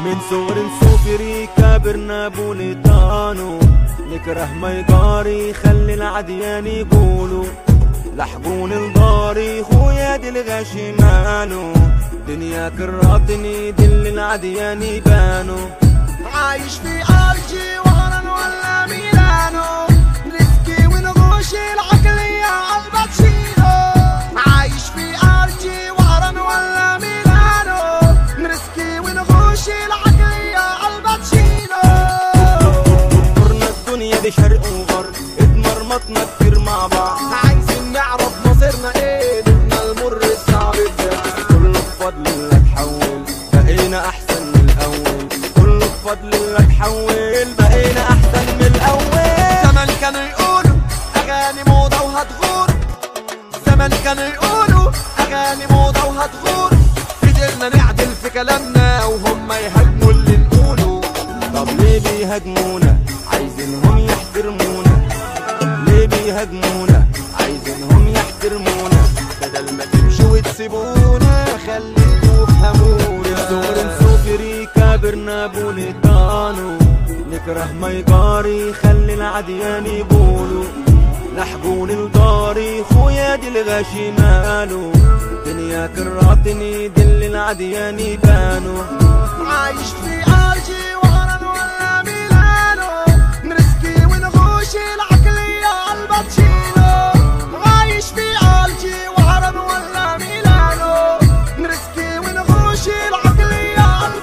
من صغر نسوفري كابرنا بوليتانو نكره ما يقاري خلي العديان يقولوا لحقون الضاري خويا دي الغاشي مالو دنيا كراتني دل العديان يبانو عايش في ارجي وهران ولا ميلانو نسكي ونغوش العقلية الباتشينو عايش في ارجي وهران ولا ميلانو نسكي ونغوش العقلية الباتشينو دورنا الدنيا دي شرق وغرب اتمرمطنا كتير مع بعض عايزين نعرف مصيرنا ايه دورنا المر الصعب بتاعنا كله بفضل الله تحول بقينا احسن من الاول كله بفضل الله تحول بقينا احسن من الاول زمان كانوا يقولوا اغاني موضة وهتغور زمان كانوا يقولوا اغاني موضة وهتغور قدرنا نعدل في كلامنا وهم يهاجموا اللي نقوله طب ليه بيهاجمونا عايزينهم يحترمونا ليه بيهاجمونا عايزينهم يحترمونا بدل ما تمشوا وتسيبونا خليكوا افهمونا زور نسوفري كابرنا بوليتانو نكره ما يقاري خلي العديان يقولوا لحقون الضاري خويا دي الغاشي مالو دنيا كراتني دل العديان يبانو عايش في ارجي وهران ولا ميلانو نرسكي ونغوش العقلية الباتشينو عايش في ارجي وهران ولا ميلانو نرسكي ونغوش العقلية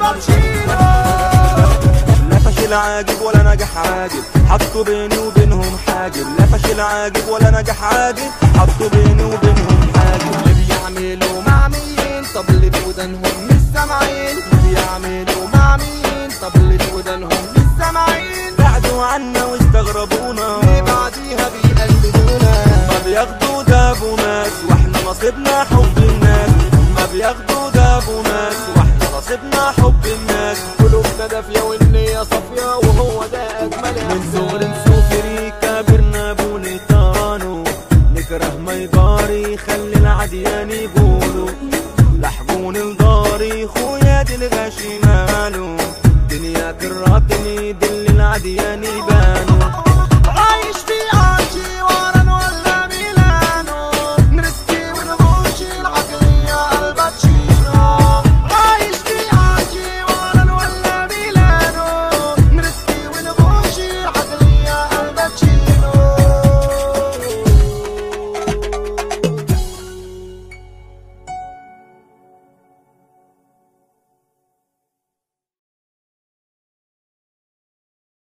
الباتشينو لا فشل عاجب ولا نجح عاجب حطوا بيني وبينهم حاجب لا فشل عاجب ولا نجح عاجب حطوا بيني وبينهم حاجب اللي بيعملوا مع مين طب اللي بودانهم مش سامعين اللي بيعملوا مع مين طب اللي بودانهم مش سامعين بعدوا عنا واستغربونا اللي بعديها بيقلدونا ما بياخدوا ده ابو ناس واحنا نصيبنا حب الناس ما بياخدوا ده ابو ناس واحنا نصيبنا حب الناس قلوبنا دافية والنية صافية وهو ده أجمل من صغر إحساس نسوفري كابرنا بوليتانو نكره ما يقاري خلي العديان يقولوا لحقون الضاري خويا دي الغاشي مالو دنيا كراتني دل العديان يبانو